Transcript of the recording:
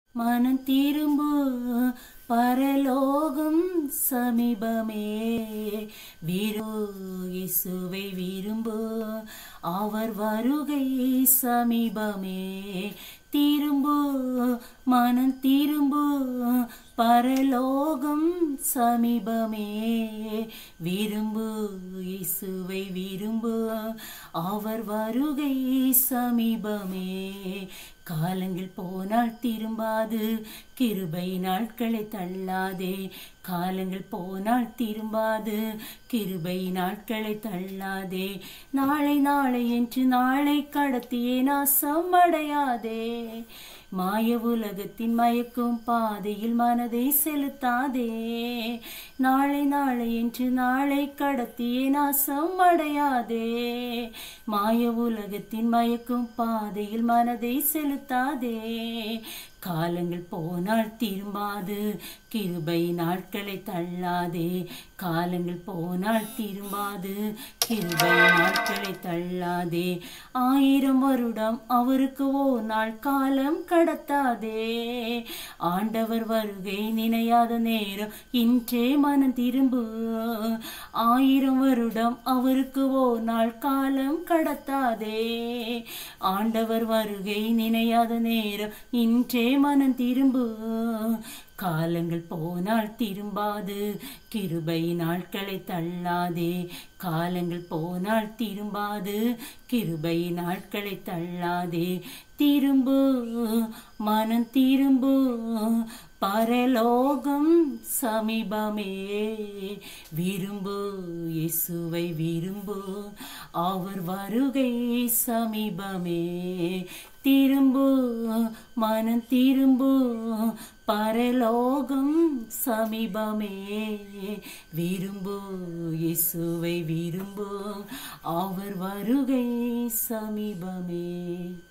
மனம் திரும்பு பரலோகம் சமீபமே விரு இசுவை விரும்பு அவர் வருகை சமீபமே திரும்பு மனம் திரும்பு பரலோகம் சமீபமே விரும்பு இசுவை விரும்பு அவர் வருகை சமீபமே காலங்கள் போனால் திரும்பாது கிருபை நாட்களை தள்ளாதே காலங்கள் போனால் திரும்பாது கிருபை நாட்களை தள்ளாதே நாளை நாளை என்று நாளை கடத்தியே நாசம் அடையாதே மாய உலகத்தின் மயக்கும் பாதையில் மனதை செலுத்தாதே நாளை நாளை என்று நாளை கடத்தியே நாசம் அடையாதே மாய உலகத்தின் மயக்கும் பாதையில் மனதை செலுத்தாதே காலங்கள் போனால் திரும்பாது கிருபை நாட்களை தள்ளாதே காலங்கள் போனால் திரும்பாது கிருபை நாட்களை தள்ளாதே ஆயிரம் வருடம் அவருக்கு ஓ நாள் காலம் கடத்தாதே ஆண்டவர் வருகை நினையாத நேரம் இன்றே மனம் திரும்பு ஆயிரம் வருடம் அவருக்கு ஓ நாள் காலம் கடத்தாதே ஆண்டவர் வருகை நினையாத நேரம் இன்றே மனம் திரும்பு காலங்கள் போனால் திரும்பாது கிருபை நாட்களை தள்ளாதே காலங்கள் போனால் திரும்பாது கிருபை நாட்களை தள்ளாதே திரும்பு மனம் திரும்பு பரலோகம் சமீபமே விரும்பு இயேசுவை விரும்பு அவர் வருகை சமீபமே திரும்பு மனம் திரும்பு பரலோகம் சமீபமே விரும்பு இயேசுவை விரும்பு அவர் வருகை சமீபமே